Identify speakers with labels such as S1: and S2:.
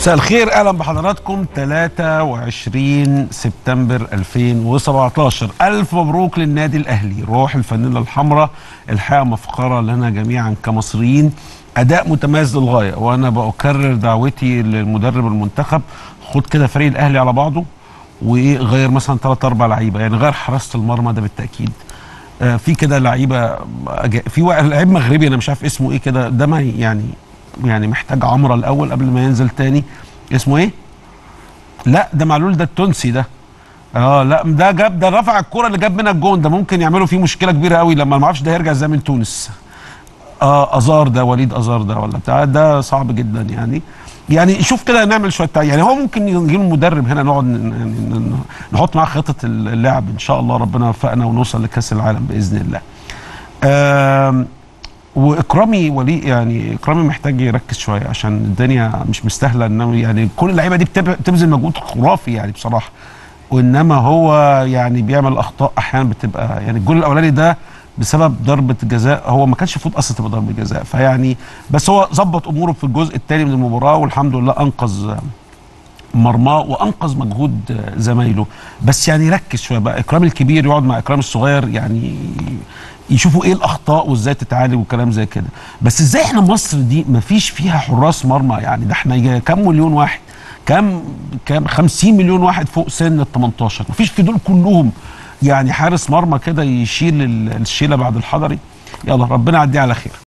S1: مساء الخير اهلا بحضراتكم 23 سبتمبر 2017 الف مبروك للنادي الاهلي روح الفانيلا الحمراء الحقيقه مفخره لنا جميعا كمصريين اداء متميز للغايه وانا بكرر دعوتي للمدرب المنتخب خد كده فريق الاهلي على بعضه وايه غير مثلا ثلاث اربع لعيبه يعني غير حراسه المرمى ده بالتاكيد آه في كده لعيبه أجا- في واحد لعيب مغربي انا مش عارف اسمه ايه كده ده ما يعني يعني محتاج عمره الاول قبل ما ينزل تاني اسمه ايه؟ لا ده معلول ده التونسي ده اه لا ده جاب ده رفع الكرة اللي جاب منها الجون ده ممكن يعملوا فيه مشكله كبيره قوي لما ما اعرفش ده يرجع ازاي من تونس اه ازار ده وليد ازار ده ولا بتاع ده صعب جدا يعني يعني شوف كده نعمل شويه تع- يعني هو ممكن يجي له مدرب هنا نقعد ن- ن- ن- نحط معاه خطه اللعب ان شاء الله ربنا يوفقنا ونوصل لكاس العالم باذن الله. آم، واكرامي ولي يعني اكرامي محتاج يركز شويه عشان الدنيا مش مستاهله انه يعني كل اللعيبه دي بتب- بتبذل مجهود خرافي يعني بصراحه وانما هو يعني بيعمل اخطاء احيانا بتبقى يعني الجول الاولاني ده بسبب ضربه جزاء هو ما كانش المفروض اصلا تبقى ضربه جزاء فيعني بس هو ظبط اموره في الجزء الثاني من المباراه والحمد لله انقذ مرماه وانقذ مجهود زمايله بس يعني ركز شويه بقى اكرام الكبير يقعد مع اكرام الصغير يعني يشوفوا ايه الاخطاء وازاي تتعالج وكلام زي كده بس ازاي احنا مصر دي ما فيش فيها حراس مرمى يعني ده احنا يجي كام مليون واحد كام كام 50 مليون واحد فوق سن ال 18 ما فيش في دول كلهم يعني حارس مرمى كده يشيل ال- الشيله بعد الحضري يلا ربنا يعديه على خير